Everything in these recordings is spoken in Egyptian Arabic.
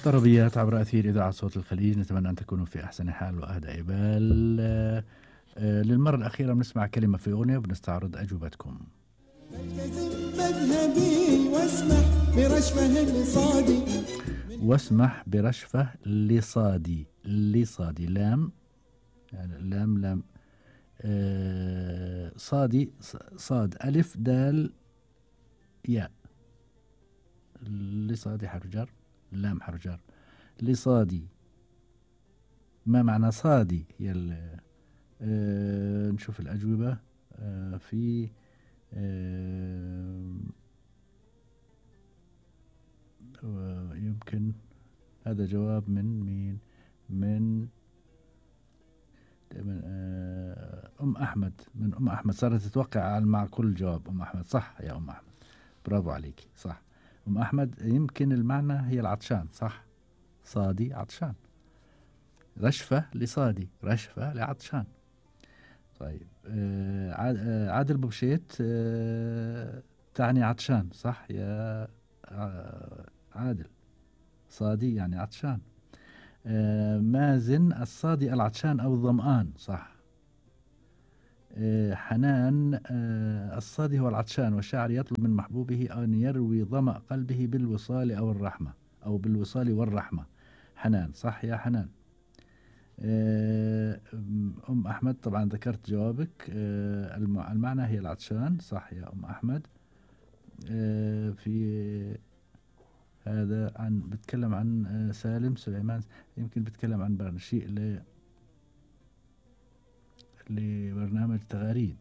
طربيات عبر أثير إذاعة صوت الخليج نتمنى أن تكونوا في أحسن حال وأهدى بال آه، آه، للمرة الأخيرة بنسمع كلمة في أغنية وبنستعرض أجوبتكم مذهبي واسمح برشفه لصادي واسمح برشفة لصادي لصادي لام يعني لام لام آه، صادي ص- صاد ألف دال ياء لصادي حرف جر لام حرف جر لصادي ما معنى صادي هي ال- آه، نشوف الأجوبة آه، في آه، ويمكن هذا جواب من مين من من آه، أم أحمد من أم أحمد صارت تتوقع على- مع كل جواب أم أحمد صح يا أم أحمد برافو عليك صح أم أحمد يمكن المعنى هي العطشان صح صادي عطشان رشفة لصادي رشفة لعطشان طيب آه، عاد- آه، عادل بوشيت آه، تعني عطشان صح يا آه، عادل صادي يعني عطشان آه، مازن الصادي العطشان أو الظمآن صح آه، حنان آه، الصادي هو العطشان والشاعر يطلب من محبوبه أن يروي ظمأ قلبه بالوصال أو الرحمة أو بالوصال والرحمة حنان صح يا حنان آه، أم أحمد طبعا ذكرت جوابك آه، الم- المعنى هي العطشان صح يا أم أحمد آه، في هذا عن بتكلم عن آه، سالم سليمان يمكن بتكلم عن برن- شيء ل لبرنامج تغاريد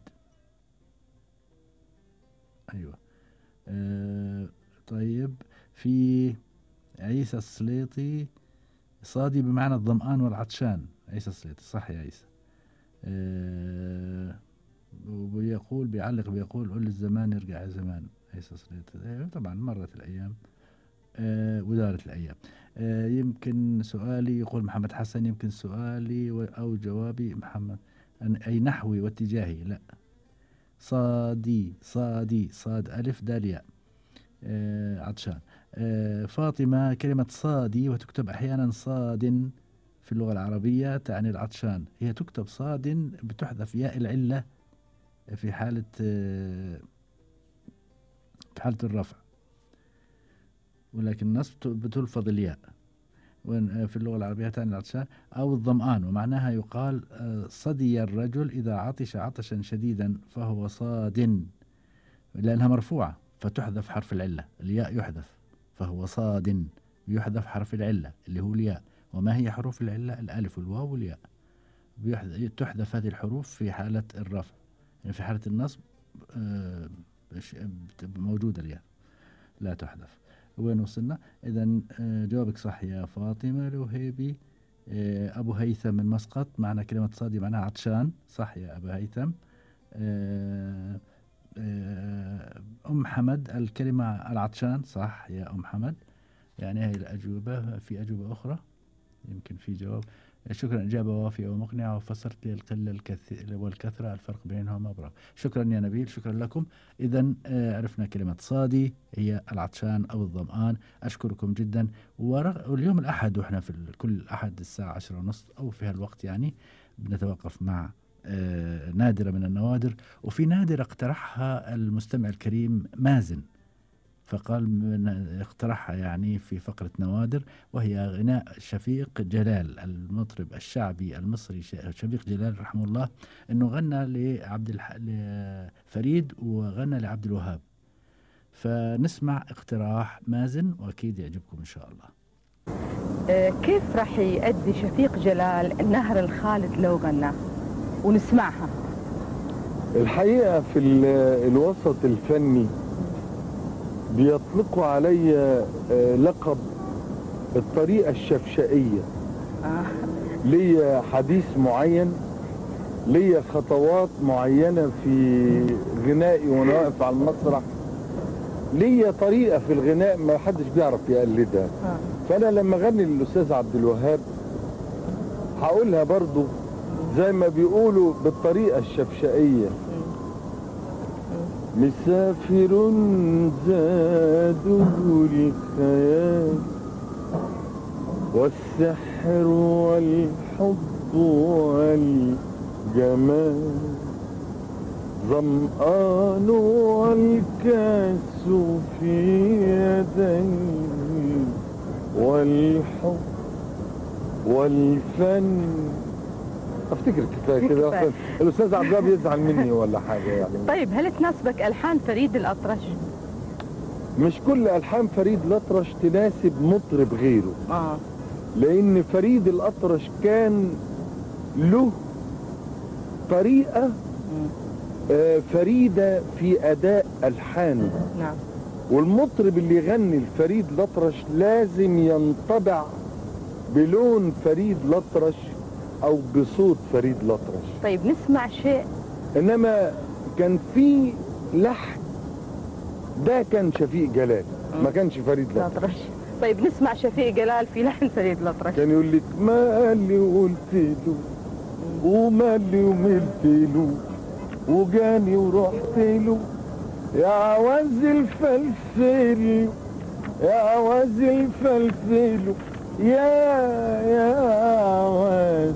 أيوة آه، طيب في عيسى السليطي صادي بمعنى الظمآن والعطشان عيسى السليطي صح يا عيسى آه، وبيقول بيعلق بيقول قل الزمان يرجع يا زمان عيسى السليطي أيوة طبعا مرت الأيام آه، ودارت الأيام آه، يمكن سؤالي يقول محمد حسن يمكن سؤالي و- أو جوابي محمد أن- أي نحوي واتجاهي لا صادي صادي صاد ألف دال ياء آه، عطشان آه، فاطمة كلمة صادي وتكتب أحيانا صاد في اللغة العربية تعني العطشان هي تكتب صاد بتحذف ياء العلة في حالة آه، في حالة الرفع ولكن النصب ت- بتلفظ الياء وين آه، في اللغة العربية تعني العطشان أو الظمآن ومعناها يقال آه، صدي الرجل إذا عطش عطشا شديدا فهو صاد لأنها مرفوعة فتحذف حرف العلة الياء يحذف فهو صاد يحذف حرف العلة اللي هو الياء وما هي حروف العلة الألف والواو والياء بيحذ- تحذف هذه الحروف في حالة الرفع يعني في حالة النصب آه، بش- بت- موجودة الياء لا تحذف وين وصلنا إذا جوابك صح يا فاطمة الوهيبي آه، أبو هيثم من مسقط معنى كلمة صادي معناها عطشان صح يا أبو هيثم آه، آه، أم حمد الكلمة العطشان صح يا أم حمد يعني هي الأجوبة في أجوبة أخرى يمكن في جواب شكرا إجابة وافية ومقنعة وفسرت لي القلة الكثير والكثرة الفرق بينهما برافو شكرا يا نبيل شكرا لكم إذا عرفنا كلمة صادي هي العطشان أو الظمآن أشكركم جدا ورغ... واليوم الأحد وإحنا في ال- كل أحد الساعة عشرة ونصف أو في هالوقت يعني بنتوقف مع آه، نادرة من النوادر وفي نادرة اقترحها المستمع الكريم مازن فقال من اقترحها يعني في فقرة نوادر وهي غناء شفيق جلال المطرب الشعبي المصري ش- شفيق جلال رحمه الله انه غنى لعبد الح... لفريد وغنى لعبد الوهاب فنسمع اقتراح مازن واكيد يعجبكم ان شاء الله آه، كيف راح يأدي شفيق جلال نهر الخالد لو غنى ونسمعها الحقيقة في ال- الوسط الفني بيطلقوا علي آه، لقب الطريقة الشفشائية آه. ليا حديث معين ليا خطوات معينة في غنائي وانا واقف على المسرح ليا طريقة في الغناء ما حدش بيعرف يقلدها آه. فانا لما اغني للاستاذ عبد الوهاب هقولها برضو زي ما بيقولوا بالطريقة الشفشائية مسافر زاده الخيال والسحر والحب والجمال ظمآن والكاس في يدي والحب والفن افتكر كفايه كده كفاية. أحسن. الاستاذ عبد الوهاب يزعل مني ولا حاجه يعني طيب هل تناسبك الحان فريد الاطرش مش كل الحان فريد الأطرش تناسب مطرب غيره اه لان فريد الأطرش كان له طريقه مم. آه، فريده في اداء الحانه نعم والمطرب اللي يغني الفريد الأطرش لازم ينطبع بلون فريد الأطرش او بصوت فريد الأطرش طيب نسمع شيء انما كان في لحن ده كان شفيق جلال ما كانش فريد الأطرش الاطرش طيب نسمع شفيق جلال في لحن فريد الاطرش كان يقول لك ما اللي قلت له وما اللي وملت له وجاني ورحت له يا عواز الفلفل يا عواز الفلفل يا يا عواز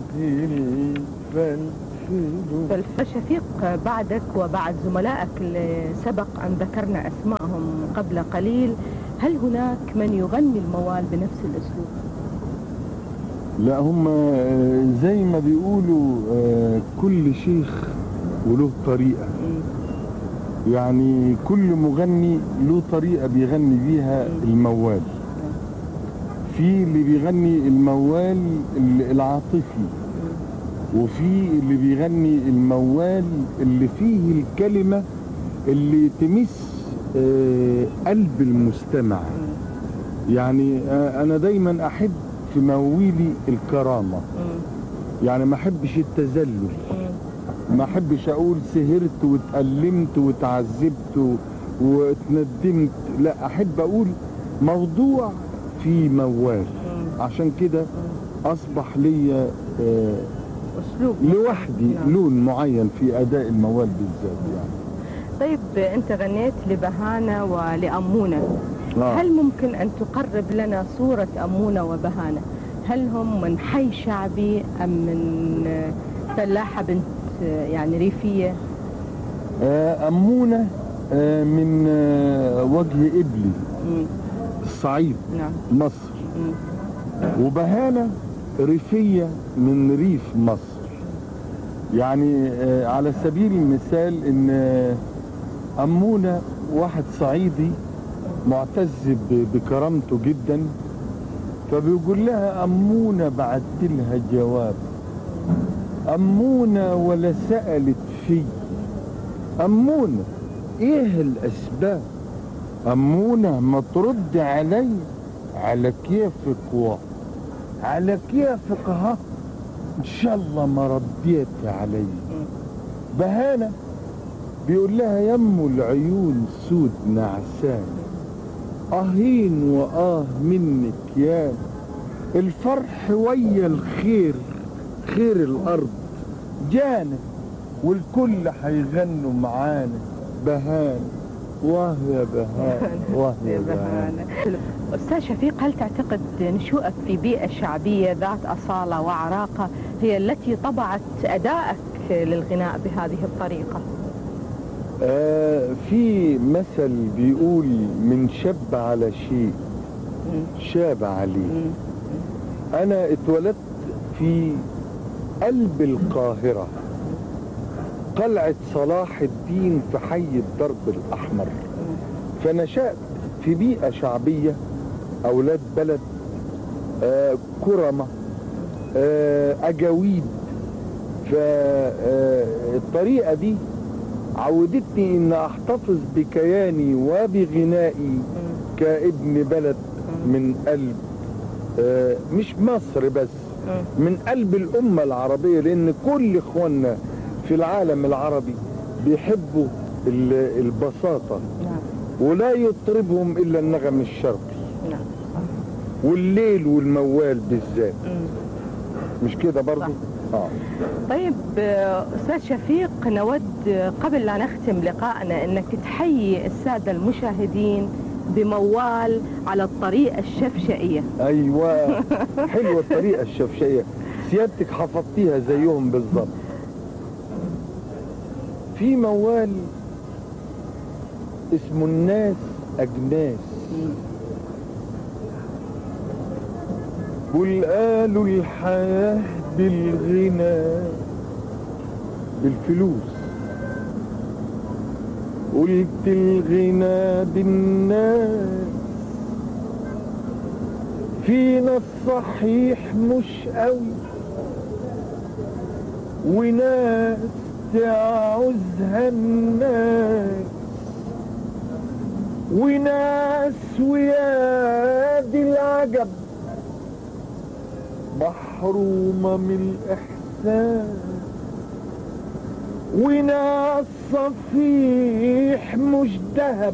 الفلفل فشفيق بعدك وبعد زملائك اللي سبق أن ذكرنا أسمائهم قبل قليل هل هناك من يغني الموال بنفس الأسلوب؟ لا هم آه، زي ما بيقولوا آه، كل شيخ وله طريقة يعني كل مغني له طريقة بيغني بيها الموال في اللي بيغني الموال ال- العاطفي وفي اللي بيغني الموال اللي فيه الكلمة اللي تمس آه، قلب المستمع يعني آه، انا دايما احب في مواويلي الكرامة يعني ما احبش التذلل ما احبش اقول سهرت واتألمت وتعذبت و- واتندمت لا احب اقول موضوع في موال عشان كده اصبح ليا آه، أسلوب لوحدي نعم. لون معين في اداء الموال بالذات يعني طيب أنت غنيت لبهانة ولأمونة آه. هل ممكن أن تقرب لنا صورة أمونة وبهانة؟ هل هم من حي شعبي أم من آه، فلاحة بنت آه، يعني ريفية؟ آه، أمونة آه، من آه، وجه إبلي مم. الصعيد نعم مصر مم. وبهانة ريفية من ريف مصر يعني آه، على سبيل المثال ان آه، أمونة واحد صعيدي معتز ب- بكرامته جدا فبيقول لها أمونة بعت لها جواب أمونة ولا سألت في أمونة إيه الأسباب أمونة ما ترد علي على كيفك و على كيفك ها إن شاء الله ما رديت علي بهانة بيقول لها يمو العيون سود نعسان أهين وآه منك يا الفرح ويا الخير خير الأرض جانا والكل هيغنوا معانا بهان واه يا بهان واه يا بهان بهانة أستاذ شفيق هل تعتقد نشوءك في بيئة شعبية ذات أصالة وعراقة هي التي طبعت أدائك للغناء بهذه الطريقة؟ آه في مثل بيقول من شب على شيء مم. شاب عليه مم. انا اتولدت في قلب القاهرة قلعة صلاح الدين في حي الدرب الأحمر فنشأت في بيئة شعبية أولاد بلد آه كرمة آه أجاويد فالطريقة دي عودتني ان احتفظ بكياني وبغنائي كابن بلد من قلب آه، مش مصر بس من قلب الأمة العربية لأن كل إخواننا في العالم العربي بيحبوا ال- البساطة نعم ولا يطربهم إلا النغم الشرقي نعم والليل والموال بالذات مم. مش كده برضو؟ صح. آه. طيب آه، أستاذ شفيق نود آه، قبل لا نختم لقائنا أنك تحيي السادة المشاهدين بموال على الطريقة الشفشائية ايوه حلوه الطريقه الشفشيه سيادتك حفظتيها زيهم بالظبط في موال اسمه الناس اجناس قل قالوا الحياه بالغنى بالفلوس قلت الغنى بالناس في ناس صحيح مش قوي وناس تعوزها الناس وناس ويادي العجب محرومة من الإحسان وناس صفيح مش دهب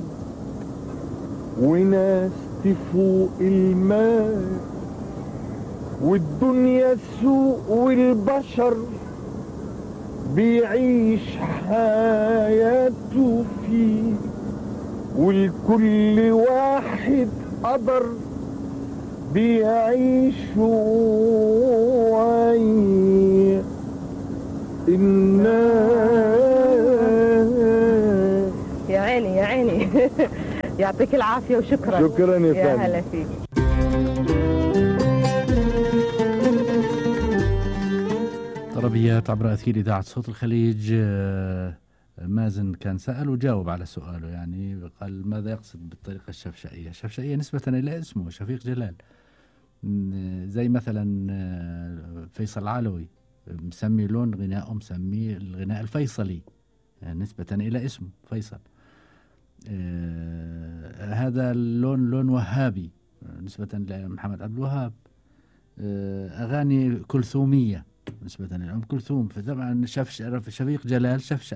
وناس تفوق الماء والدنيا سوق والبشر بيعيش حياته فيه والكل واحد قدر بيعيش وعيه الناس يا عيني يا عيني يعطيك العافية وشكرا شكرا يا يا فندم. هلا فيك طربيات عبر أثير إذاعة صوت الخليج آه، مازن كان سأل وجاوب على سؤاله يعني قال ماذا يقصد بالطريقة الشفشائية الشفشائية نسبة إلى اسمه شفيق جلال م- زي مثلا آه، فيصل علوي مسمي لون غنائه مسميه الغناء الفيصلي يعني نسبة إلى اسمه فيصل آه، هذا اللون لون وهابي آه، نسبة لمحمد عبد الوهاب آه، أغاني كلثومية نسبة إلى أم كلثوم فطبعا شفش شفيق جلال شفشة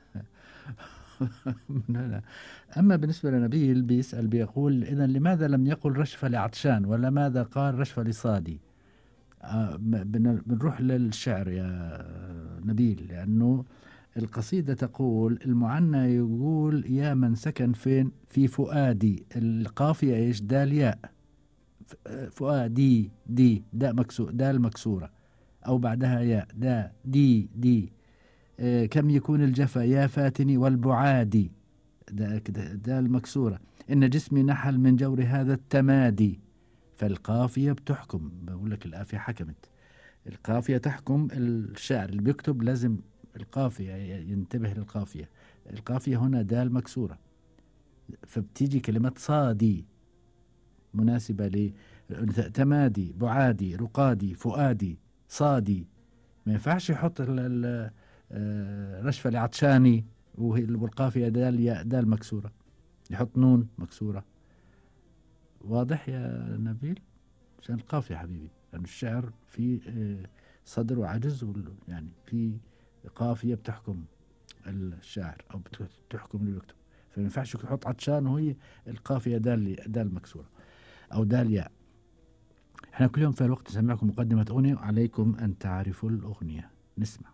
من هنا أما بالنسبة لنبيل بيسأل بيقول إذا لماذا لم يقل رشفة لعطشان ولا ماذا قال رشفة لصادي آه، م- بن- بنروح للشعر يا نبيل لأنه القصيدة تقول المعنى يقول يا من سكن فين في فؤادي القافية إيش دال ياء ف- آه، فؤادي دي داء مكسور دال مكسورة أو بعدها ياء دا دي دي آه، كم يكون الجفا يا فاتني والبعادي دا كده دال مكسورة إن جسمي نحل من جور هذا التمادي فالقافية بتحكم بقول لك القافية حكمت القافية تحكم الشاعر اللي بيكتب لازم القافية ينتبه للقافية القافية هنا دال مكسورة فبتيجي كلمة صادي مناسبة ل تمادي بعادي رقادي فؤادي صادي ما ينفعش يحط ال- ال- آه، رشفة لعطشاني وهي والقافية دال ياء دال مكسورة يحط نون مكسورة واضح يا نبيل عشان القافية حبيبي لأن الشعر في آه، صدر وعجز وال- يعني في قافية بتحكم الشاعر أو بت- بتحكم اللي بيكتب فما ينفعش يحط عطشان وهي القافية دال دال مكسورة أو دال ياء احنا كل يوم في الوقت نسمعكم مقدمة أغنية عليكم أن تعرفوا الأغنية نسمع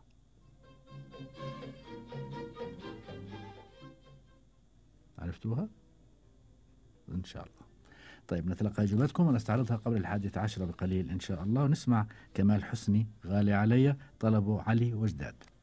عرفتوها؟ إن شاء الله طيب نتلقى إجابتكم ونستعرضها قبل الحادية عشرة بقليل إن شاء الله ونسمع كمال حسني غالي علي طلبوا علي وجداد